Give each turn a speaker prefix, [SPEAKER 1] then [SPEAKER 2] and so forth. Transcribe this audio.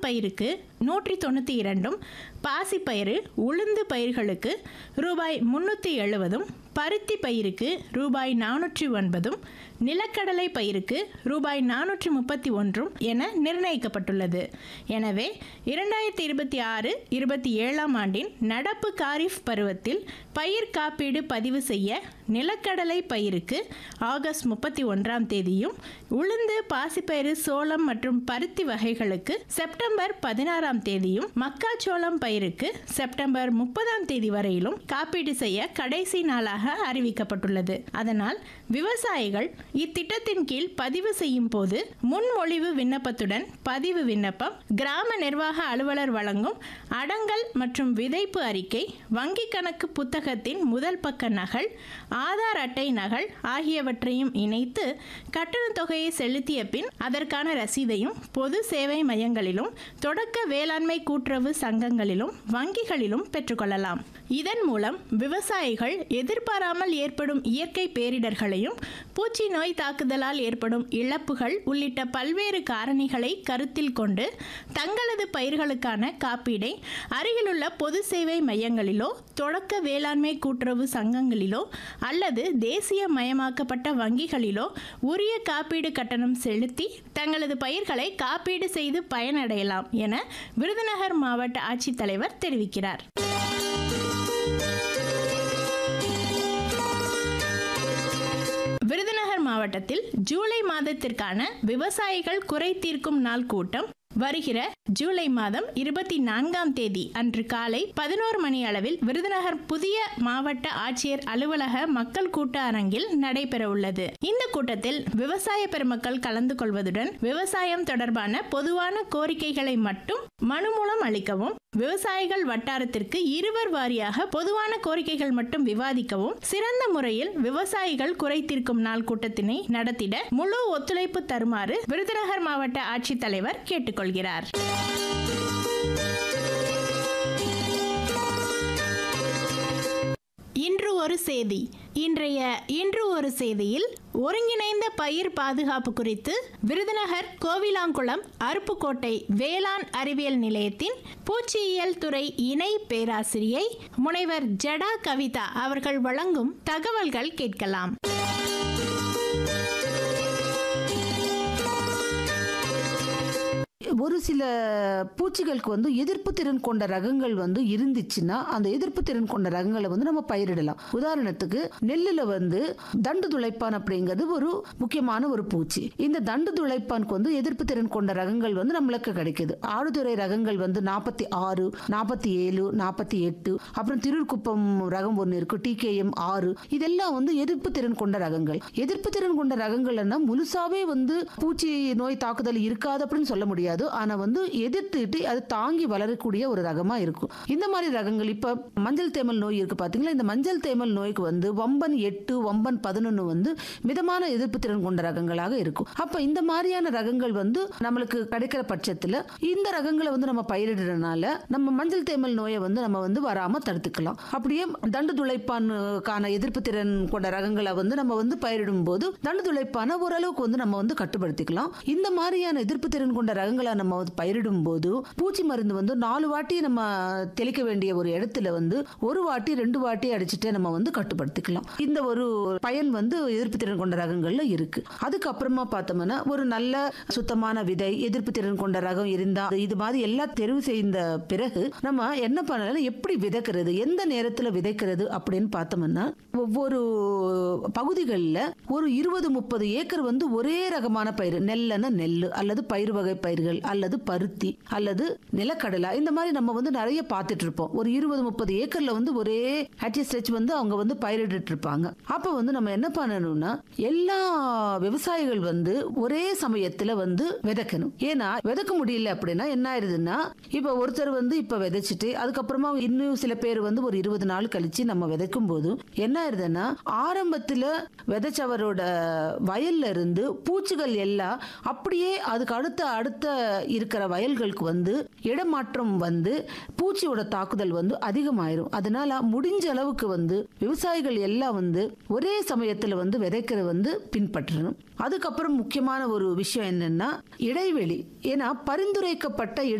[SPEAKER 1] பயிருக்கு நூற்றி தொண்ணூற்றி இரண்டும் பாசிப்பயிறு உளுந்து பயிர்களுக்கு ரூபாய் முன்னூற்றி எழுபதும் பருத்தி பயிருக்கு ரூபாய் நானூற்றி ஒன்பதும் நிலக்கடலை பயிருக்கு ரூபாய் நானூற்றி முப்பத்தி ஒன்றும் என நிர்ணயிக்கப்பட்டுள்ளது எனவே இரண்டாயிரத்தி இருபத்தி ஆறு இருபத்தி ஏழாம் ஆண்டின் நடப்பு காரிஃப் பருவத்தில் பயிர் காப்பீடு பதிவு செய்ய நிலக்கடலை பயிருக்கு ஆகஸ்ட் முப்பத்தி ஒன்றாம் தேதியும் உளுந்து பாசிப்பயிறு சோளம் மற்றும் பருத்தி வகைகளுக்கு செப்டம்பர் பதினாறாம் தேதியும் மக்காச்சோளம் பயிருக்கு செப்டம்பர் முப்பதாம் தேதி வரையிலும் காப்பீடு செய்ய கடைசி நாளாக அறிவிக்கப்பட்டுள்ளது அதனால் விவசாயிகள் இத்திட்டத்தின் கீழ் பதிவு செய்யும் போது முன்மொழிவு விண்ணப்பத்துடன் பதிவு விண்ணப்பம் கிராம நிர்வாக அலுவலர் வழங்கும் அடங்கல் மற்றும் விதைப்பு அறிக்கை வங்கி கணக்கு புத்தகத்தின் முதல் பக்க நகல் ஆதார் அட்டை நகல் ஆகியவற்றையும் இணைத்து கட்டணத் தொகையை செலுத்திய பின் அதற்கான ரசீதையும் பொது சேவை மையங்களிலும் தொடக்க வேளாண்மை கூட்டுறவு சங்கங்களிலும் வங்கிகளிலும் பெற்றுக்கொள்ளலாம் இதன் மூலம் விவசாயிகள் எதிர்பாராமல் ஏற்படும் இயற்கை பேரிடர்களையும் பூச்சி நோய் தாக்குதலால் ஏற்படும் இழப்புகள் உள்ளிட்ட பல்வேறு காரணிகளை கருத்தில் கொண்டு தங்களது பயிர்களுக்கான காப்பீடை அருகிலுள்ள பொது சேவை மையங்களிலோ தொடக்க வேளாண்மை கூட்டுறவு சங்கங்களிலோ அல்லது தேசிய மயமாக்கப்பட்ட வங்கிகளிலோ உரிய காப்பீடு கட்டணம் செலுத்தி தங்களது பயிர்களை காப்பீடு செய்து பயனடையலாம் என விருதுநகர் மாவட்ட ஆட்சித்தலைவர் தெரிவிக்கிறார் விருதுநகர் மாவட்டத்தில் ஜூலை மாதத்திற்கான விவசாயிகள் குறை தீர்க்கும் நாள் கூட்டம் வருகிற ஜூலை மாதம் இருபத்தி நான்காம் தேதி அன்று காலை பதினோரு மணி அளவில் விருதுநகர் புதிய மாவட்ட ஆட்சியர் அலுவலக மக்கள் கூட்ட அரங்கில் நடைபெற உள்ளது இந்த கூட்டத்தில் விவசாய பெருமக்கள் கலந்து கொள்வதுடன் விவசாயம் தொடர்பான பொதுவான கோரிக்கைகளை மட்டும் மனு மூலம் அளிக்கவும் விவசாயிகள் வட்டாரத்திற்கு இருவர் வாரியாக பொதுவான கோரிக்கைகள் மட்டும் விவாதிக்கவும் சிறந்த முறையில் விவசாயிகள் குறை தீர்க்கும் நாள் கூட்டத்தினை நடத்திட முழு ஒத்துழைப்பு தருமாறு விருதுநகர் மாவட்ட ஆட்சித்தலைவர் கேட்டுக்கொள்கிறார் இன்று ஒரு செய்தி இன்றைய இன்று ஒரு செய்தியில் ஒருங்கிணைந்த பயிர் பாதுகாப்பு குறித்து விருதுநகர் கோவிலாங்குளம் அருப்புக்கோட்டை வேளாண் அறிவியல் நிலையத்தின் பூச்சியியல் துறை இணை பேராசிரியை முனைவர் ஜடா கவிதா அவர்கள் வழங்கும் தகவல்கள் கேட்கலாம்
[SPEAKER 2] ஒரு சில பூச்சிகளுக்கு வந்து எதிர்ப்பு திறன் கொண்ட ரகங்கள் வந்து இருந்துச்சுன்னா அந்த எதிர்ப்பு திறன் கொண்ட ரகங்களை வந்து நம்ம பயிரிடலாம் உதாரணத்துக்கு நெல்லுல வந்து தண்டு துளைப்பான் அப்படிங்கிறது ஒரு முக்கியமான ஒரு பூச்சி இந்த தண்டு துளைப்பானுக்கு வந்து எதிர்ப்பு திறன் கொண்ட ரகங்கள் வந்து நம்மளுக்கு கிடைக்குது ஆடுதுறை ரகங்கள் வந்து நாற்பத்தி ஆறு நாற்பத்தி ஏழு நாற்பத்தி எட்டு அப்புறம் திருக்குப்பம் ரகம் ஒன்று இருக்கு டிகேஎம் ஆறு இதெல்லாம் வந்து எதிர்ப்பு திறன் கொண்ட ரகங்கள் எதிர்ப்பு திறன் கொண்ட ரகங்கள்னா முழுசாவே வந்து பூச்சி நோய் தாக்குதல் இருக்காது அப்படின்னு சொல்ல முடியாது ஆனா வந்து எதிர்த்துட்டு அது தாங்கி வளரக்கூடிய ஒரு ரகமா இருக்கும் இந்த மாதிரி ரகங்கள் இப்ப மஞ்சள் தேமல் நோய் இருக்கு பாத்தீங்களா இந்த மஞ்சள் தேமல் நோய்க்கு வந்து வம்பன் எட்டு வம்பன் பதினொன்னு வந்து மிதமான எதிர்ப்பு திறன் கொண்ட ரகங்களாக இருக்கும் அப்ப இந்த மாதிரியான ரகங்கள் வந்து நம்மளுக்கு கிடைக்கிற பட்சத்துல இந்த ரகங்களை வந்து நம்ம பயிரிடுறதுனால நம்ம மஞ்சள் தேமல் நோயை வந்து நம்ம வந்து வராம தடுத்துக்கலாம் அப்படியே தண்டு துளைப்பானுக்கான எதிர்ப்பு திறன் கொண்ட ரகங்களை வந்து நம்ம வந்து பயிரிடும் போது தண்டு துளைப்பான ஓரளவுக்கு வந்து நம்ம வந்து கட்டுப்படுத்திக்கலாம் இந்த மாதிரியான எதிர்ப்பு திறன் கொண்ட ரகங்களை நம்ம வந்து பயிரிடும் போது பூச்சி மருந்து வந்து நாலு வாட்டி நம்ம தெளிக்க வேண்டிய ஒரு இடத்துல வந்து ஒரு வாட்டி ரெண்டு வாட்டி அடிச்சுட்டு நம்ம வந்து கட்டுப்படுத்திக்கலாம் இந்த ஒரு பயன் வந்து எதிர்ப்பு திறன் கொண்ட ரகங்கள்ல இருக்கு அதுக்கப்புறமா பார்த்தோம்னா ஒரு நல்ல சுத்தமான விதை எதிர்ப்பு திறன் கொண்ட ரகம் இருந்தா இது மாதிரி எல்லாம் தெரிவு செய்த பிறகு நம்ம என்ன பண்ணலாம் எப்படி விதைக்கிறது எந்த நேரத்துல விதைக்கிறது அப்படின்னு பார்த்தோம்னா ஒவ்வொரு பகுதிகளில் ஒரு இருபது முப்பது ஏக்கர் வந்து ஒரே ரகமான பயிர் நெல்லன நெல் அல்லது பயிர் வகை பயிர்கள் அல்லது பருத்தி அல்லது நிலக்கடலை இந்த மாதிரி நம்ம வந்து நிறைய பார்த்துட்டு இருப்போம் ஒரு இருபது முப்பது ஏக்கர்ல வந்து ஒரே ஹெச்எஸ்ஹெச் வந்து அவங்க வந்து பயிரிட்டு இருப்பாங்க அப்ப வந்து நம்ம என்ன பண்ணணும்னா எல்லா விவசாயிகள் வந்து ஒரே சமயத்துல வந்து விதைக்கணும் ஏன்னா விதைக்க முடியல அப்படின்னா என்ன ஆயிருதுன்னா இப்ப ஒருத்தர் வந்து இப்ப விதைச்சிட்டு அதுக்கப்புறமா இன்னும் சில பேர் வந்து ஒரு இருபது நாள் கழிச்சு நம்ம விதைக்கும் போது என்ன ஆயிருதுன்னா ஆரம்பத்துல விதைச்சவரோட வயல்ல இருந்து பூச்சிகள் எல்லாம் அப்படியே அதுக்கு அடுத்த அடுத்த இருக்கிற வயல்களுக்கு வந்து இடமாற்றம் வந்து பூச்சியோட தாக்குதல் வந்து அதிகமாயிரும் அதனால முடிஞ்ச அளவுக்கு வந்து விவசாயிகள் எல்லாம் வந்து ஒரே சமயத்துல வந்து விதைக்கிறது வந்து பின்பற்றணும் அதுக்கப்புறம் முக்கியமான ஒரு விஷயம் என்னன்னா இடைவெளி ஏன்னா பரிந்துரைக்கப்பட்ட